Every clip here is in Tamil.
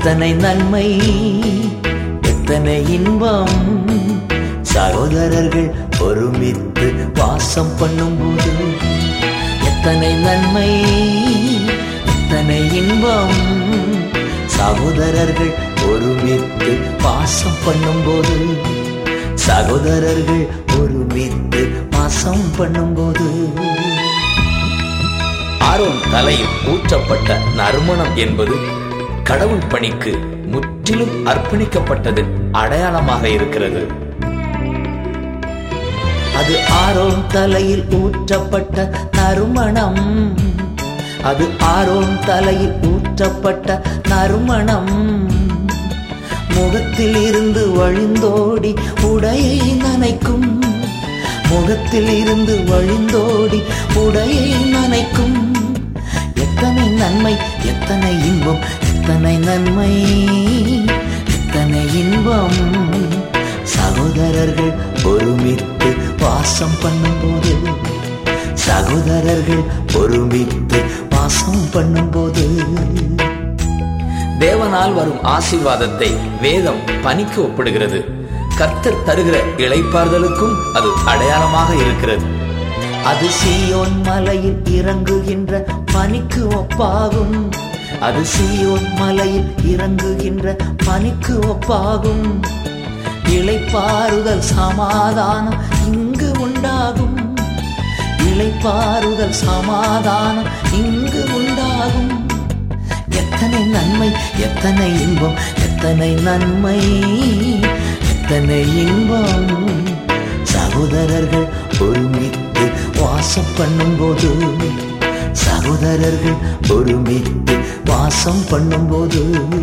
எத்தனை நன்மை எத்தனை இன்பம் சகோதரர்கள் ஒருமித்து வாசம் பண்ணும்போது எத்தனை நன்மை எத்தனை இன்பம் சகோதரர்கள் ஒருமித்து வாசம் பண்ணும்போது சகோதரர்கள் ஒருமித்து வாசம் பண்ணும்போது ஆரோன் தலையில் ஊற்றப்பட்ட நறுமணம் என்பது கடவுள் பணிக்கு முற்றிலும் அர்ப்பணிக்கப்பட்டது அடையாளமாக இருக்கிறது அது ஆரோன் தலையில் ஊற்றப்பட்ட நறுமணம் அது ஆரோன் தலையில் ஊற்றப்பட்ட நறுமணம் முகத்தில் இருந்து வழிந்தோடி உடையை நனைக்கும் முகத்தில் இருந்து வழிந்தோடி உடையை நனைக்கும் எத்தனை நன்மை எத்தனை இன்பம் எத்தனை நன்மை எத்தனை இன்பம் சகோதரர்கள் ஒருமித்து வாசம் பண்ணும்போது சகோதரர்கள் ஒருமித்து வாசம் பண்ணும்போது தேவனால் வரும் ஆசீர்வாதத்தை வேதம் பணிக்கு ஒப்பிடுகிறது கர்த்தர் தருகிற இளைப்பாறுதலுக்கும் அது அடையாளமாக இருக்கிறது அது சீயோன் மலையில் இறங்குகின்ற பனிக்கு ஒப்பாகும் அது சீயோன் மலையில் இறங்குகின்ற பனிக்கு ஒப்பாகும் இளைப்பாறுதல் சமாதானம் இங்கு உண்டாகும் இளைப்பாறுதல் சமாதானம் இங்கு உண்டாகும் எத்தனை நன்மை எத்தனை இன்பம் எத்தனை நன்மை எத்தனை இன்பம் சகோதரர்கள் ஒருமித்து வாசம் பண்ணும்போது சகோதரர்கள் ஒருமித்து வாசம் பண்ணும்போது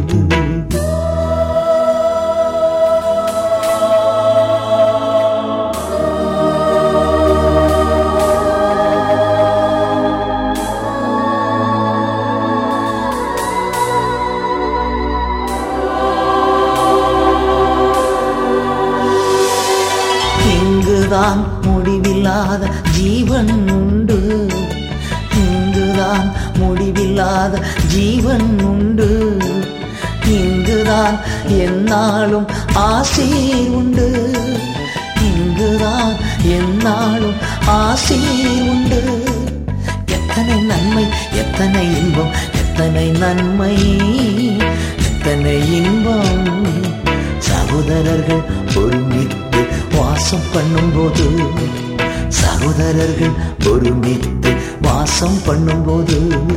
இங்குதான் முடிவில்லாத ஜீவன் உண்டு இங்குதான் முடிவில்லாத ஜீவன் உண்டு இங்குதான் என்னாலும் ஆசீர் உண்டு இங்குதான் என்னாலும் ஆசீர் உண்டு எத்தனை நன்மை எத்தனை இன்பம் எத்தனை நன்மை எத்தனை இன்பம் சகோதரர்கள் ஒருமித்து வாசம் பண்ணும்போது சகோதரர்கள் ஒருமித்து வாசம் பண்ணும்போது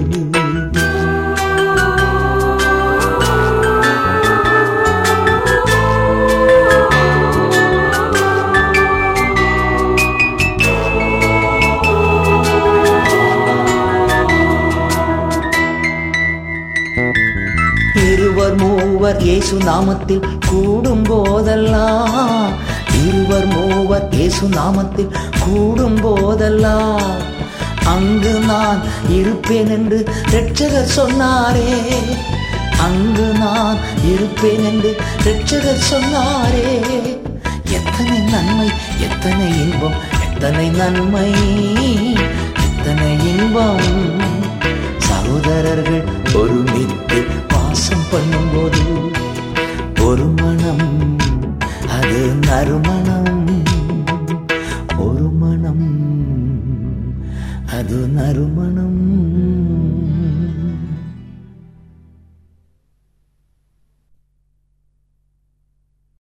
இருவர் மூவர் இயேசு நாமத்தில் கூடும் போதெல்லாம் இருவர் மூவர் இயேசு நாமத்தில் கூடும் போதெல்லாம் அங்கு நான் இருப்பேன் என்று ரட்சகர் சொன்னாரே அங்கு நான் இருப்பேன் என்று ரட்சகர் சொன்னாரே எத்தனை நன்மை எத்தனை இன்பம் எத்தனை நன்மை எத்தனை இன்பம் சகோதரர்கள் ஒருமித்து வாசம் பண்ணும்போது ஒரு மனம் அது நறுமணம்